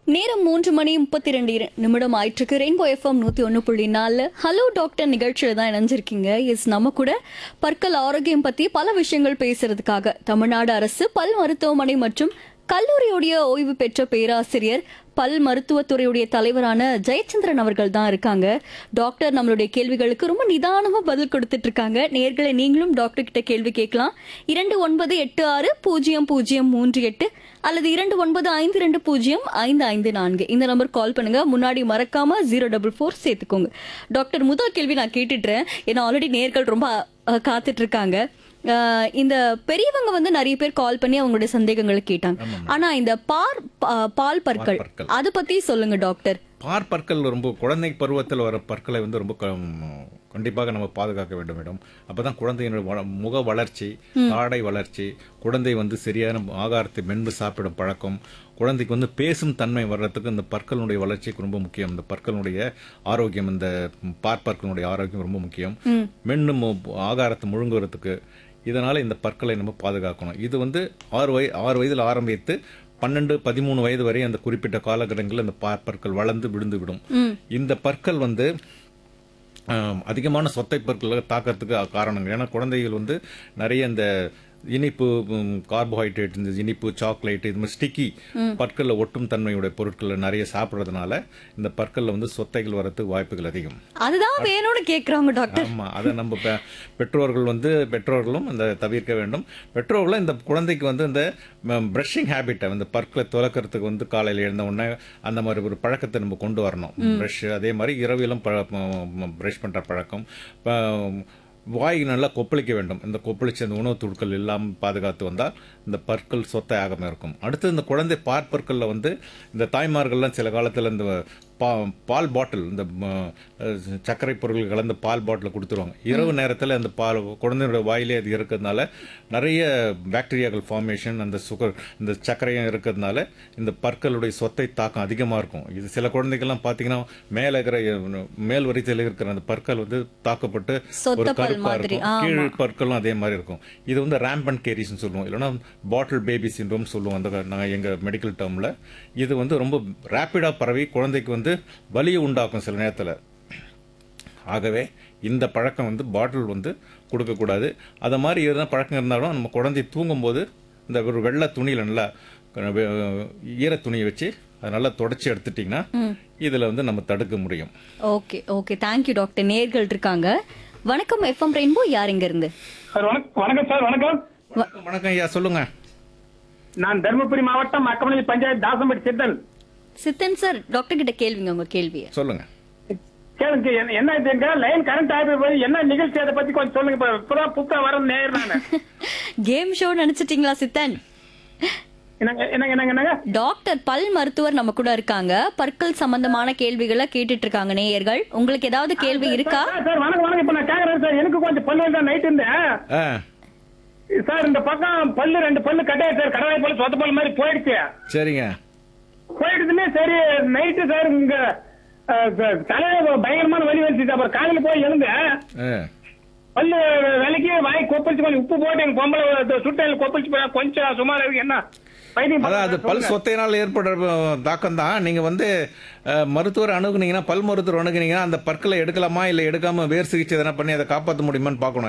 நேரம் மூன்று மணி முப்பத்தி ரெண்டு நிமிடம் ஆயிட்டிருக்கு ரெயின்போ எஃப்எம் நூத்தி ஒன்னு புள்ளி நாலு ஹலோ டாக்டர் நிகழ்ச்சியில தான் இணைஞ்சிருக்கீங்க எஸ் நம்ம கூட பற்கள் ஆரோக்கியம் பத்தி பல விஷயங்கள் பேசுறதுக்காக தமிழ்நாடு அரசு பல் மருத்துவமனை மற்றும் கல்லூரியுடைய ஓய்வு பெற்ற பேராசிரியர் பல் மருத்துவத்துறையுடைய தலைவரான ஜெயச்சந்திரன் அவர்கள் தான் இருக்காங்க டாக்டர் நம்மளுடைய கேள்விகளுக்கு ரொம்ப நிதானமா பதில் கொடுத்துட்டு இருக்காங்க நேர்களை நீங்களும் டாக்டர் கிட்ட கேள்வி கேட்கலாம் இரண்டு ஒன்பது எட்டு ஆறு பூஜ்ஜியம் பூஜ்ஜியம் மூன்று எட்டு அல்லது இரண்டு ஒன்பது ஐந்து ரெண்டு பூஜ்ஜியம் ஐந்து ஐந்து நான்கு இந்த நம்பர் கால் பண்ணுங்க முன்னாடி மறக்காம ஜீரோ டபுள் ஃபோர் சேர்த்துக்கோங்க டாக்டர் முதல் கேள்வி நான் கேட்டுட்டுறேன் ஏன்னா ஆல்ரெடி நேர்கள் ரொம்ப அஹ், காத்துட்டு இருக்காங்க அஹ், இந்த பெரியவங்க வந்து நிறைய பேர் கால் பண்ணி அவங்களுடைய சந்தேகங்களை கேட்டாங்க ஆனா இந்த பார் பா- பால் பற்கள் பற்கள். அது பத்தி சொல்லுங்க டாக்டர் பார் பற்கள் ரொம்ப குழந்தை பருவத்தில் வர பற்களை வந்து ரொம்ப க- கண்டிப்பாக நம்ம பாதுகாக்க வேண்டும் மேடம் அப்பதான் குழந்தையினுடைய வள- முக வளர்ச்சி தாடை வளர்ச்சி குழந்தை வந்து சரியான ஆகாரத்தை மென்று சாப்பிடும் பழக்கம் குழந்தைக்கு வந்து பேசும் தன்மை வர்றதுக்கு இந்த பற்களுடைய வளர்ச்சிக்கு ரொம்ப முக்கியம் இந்த பற்களுடைய ஆரோக்கியம் இந்த பார் பற்களுடைய ஆரோக்கியம் ரொம்ப முக்கியம் மென்னு மு- ஆகாரத்தை முழுங்குறதுக்கு இதனால இந்த பற்களை நம்ம பாதுகாக்கணும் இது வந்து ஆறு வய ஆறு வயதில் ஆரம்பித்து பன்னெண்டு பதிமூணு வயது வரை அந்த குறிப்பிட்ட காலகட்டங்களில் இந்த பா- பற்கள் வளர்ந்து விழுந்து விடும் இந்த பற்கள் வந்து ஆம், அதிகமான சொத்தை பற்களை தாக்கறதுக்கு காரணங்கள் ஏன்னா குழந்தைகள் வந்து நிறைய இந்த இனிப்பு கார்போஹைட்ரேட் இந்த இனிப்பு சாக்லேட் இது மாதிரி ஸ்டிக்கி பற்களில் ஒட்டும் தன்மையுடைய பொருட்களை நிறைய சாப்பிட்றதுனால இந்த பற்களில் வந்து சொத்தைகள் வரதுக்கு வாய்ப்புகள் அதிகம் அதுதான் வேணும்னு கேக்குறாங்க டாக்டர் ஆமா அதை நம்ம பெ- பெற்றோர்கள் வந்து பெற்றோர்களும் இந்த தவிர்க்க வேண்டும் பெற்றோர்களும் இந்த குழந்தைக்கு வந்து இந்த பிரஷிங் ஹேபிட்டை இந்த பற்களை துலக்கிறதுக்கு வந்து காலையில் எழுந்த உடனே அந்த மாதிரி ஒரு பழக்கத்தை நம்ம கொண்டு வரணும் ப்ரஷ் அதே மாதிரி இரவிலும் ப்ரஷ் பண்ற பழக்கம் ப- வாய் நல்லா கொப்பளிக்க வேண்டும் இந்த கொப்பளிச்ச அந்த உணவு துட்கள் இல்லாமல் பாதுகாத்து வந்தால் இந்த பற்கள் சொத்தை ஆகாம இருக்கும் அடுத்து இந்த குழந்தை பார்ப்பற்களில் வந்து இந்த தாய்மார்கள்லாம் சில காலத்தில் இந்த பா பால் பாட்டில் இந்த ம, அஹ், சர்க்கரை பொருட்கள் கலந்த பால் பாட்டில் கொடுத்துருவாங்க இரவு நேரத்தில் அந்த பால் குழந்தையோட வாயிலே அது இருக்கிறதுனால நிறைய பாக்டீரியாக்கள் ஃபார்மேஷன் அந்த சுகர் இந்த சர்க்கரையும் இருக்கிறதுனால இந்த பற்களுடைய சொத்தை தாக்கம் அதிகமாக இருக்கும் இது சில குழந்தைகள்லாம் பார்த்தீங்கன்னா மேலே இருக்கிற அஹ், மேல் வரிசையில் இருக்கிற அந்த பற்கள் வந்து தாக்கப்பட்டு சொத்த ஒரு பல் கருப்பா மாதிரி, இருக்கும் கீழ் பற்களும் அதே மாதிரி இருக்கும் இது வந்து ரேம்பன் கேரிஸ்னு சொல்லுவோம் இல்லைன்னா பாட்டில் பேபி சிண்ட்ரோம் சொல்லுவோம் அந்த நாங்கள் எங்கள் மெடிக்கல் டேர்மில் இது வந்து ரொம்ப ரேப்பிடாக பரவி குழந்தைக்கு வந்து வலியை உண்டாக்கும் சில நேரத்தில் ஆகவே இந்த பழக்கம் வந்து பாட்டில் வந்து கொடுக்கக்கூடாது அதை மாதிரி எதுனா பழக்கம் இருந்தாலும் நம்ம குழந்தை தூங்கும்போது இந்த ஒரு வெள்ளை துணியில் நல்லா ஈர துணியை வச்சு அதை நல்லா தொடச்சி எடுத்துட்டிங்கன்னா இதில் வந்து நம்ம தடுக்க முடியும் ஓகே ஓகே தேங்க்யூ டாக்டர் நேர்கள் இருக்காங்க வணக்கம் எஃப்எம் ரெயின்போ யார் இங்க இருந்து சார் வணக்கம் வணக்கம் சார் வணக்கம் வணக்கம் ஐயா சொல்லுங்க நான் தருமபுரி மாவட்டம் அக்கமணி பஞ்சாயத்து தாசம்பட்டி சித்தன் சித்தன் சார் டாக்டர் கிட்ட கேள்விங்க உங்க கேள்வியை சொல்லுங்க கேளுங்க என்ன- என்ன இதுங்க லைன் கரண்ட் ஆகி போய் என்ன நிகழ்ச்சி அதை பத்தி கொஞ்சம் சொல்லுங்க இப்ப இப்பதான் புத்தா வர நேர் நானு கேம் ஷோ நினைச்சிட்டீங்களா சித்தன் என்னங்க என்னங்க என்னங்க என்னங்க டாக்டர் பல் மருத்துவர் நம்ம கூட இருக்காங்க பற்கள் சம்பந்தமான கேள்விகளை கேட்டுட்டு இருக்காங்க நேயர்கள் உங்களுக்கு ஏதாவது கேள்வி இருக்கா சார், சார் வணக்கம் வணக்கம் இப்ப நான் கேக்குறேன் சார் எனக்கு கொஞ்சம் பல்லு தான் நைட் இருந்தேன் ஆ சார் இந்த பக்கம் பல்லு ரெண்டு பல்லு கட்டாய சார் கடவாய் பல்லு சொத்த பல்லு மாதிரி போயிடுச்சு சரிங்க போயிடுதுமே சரி நைட்டு சார் இங்க அஹ், த- தலையில பயங்கரமான வலி வந்துச்சு அப்புறம் காலையில போய் எழுந்தேன் ஆ பல்லு விலைக்கு வாய் கொப்பளிச்சு கொஞ்சம் உப்பு போட்டு எங்க பொம்பளை சுட்டையில கொப்பளிச்சு போய் கொஞ்சம் சுமார் இருக்கு என்ன வைத்தியம் அதான் அது பண்ணுங்க. பல் சொத்தையினால் ஏற்படுற தாக்கம் தான் நீங்க வந்து அஹ், மருத்துவர் அணுகுனீங்கன்னா பல் மருத்துவர் அணுகுனீங்கன்னா அந்த பற்களை எடுக்கலாமா இல்லை எடுக்காம வேர் சிகிச்சை எதனா பண்ணி அதை காப்பாற்ற முடியுமான்னு பார்க்கணும்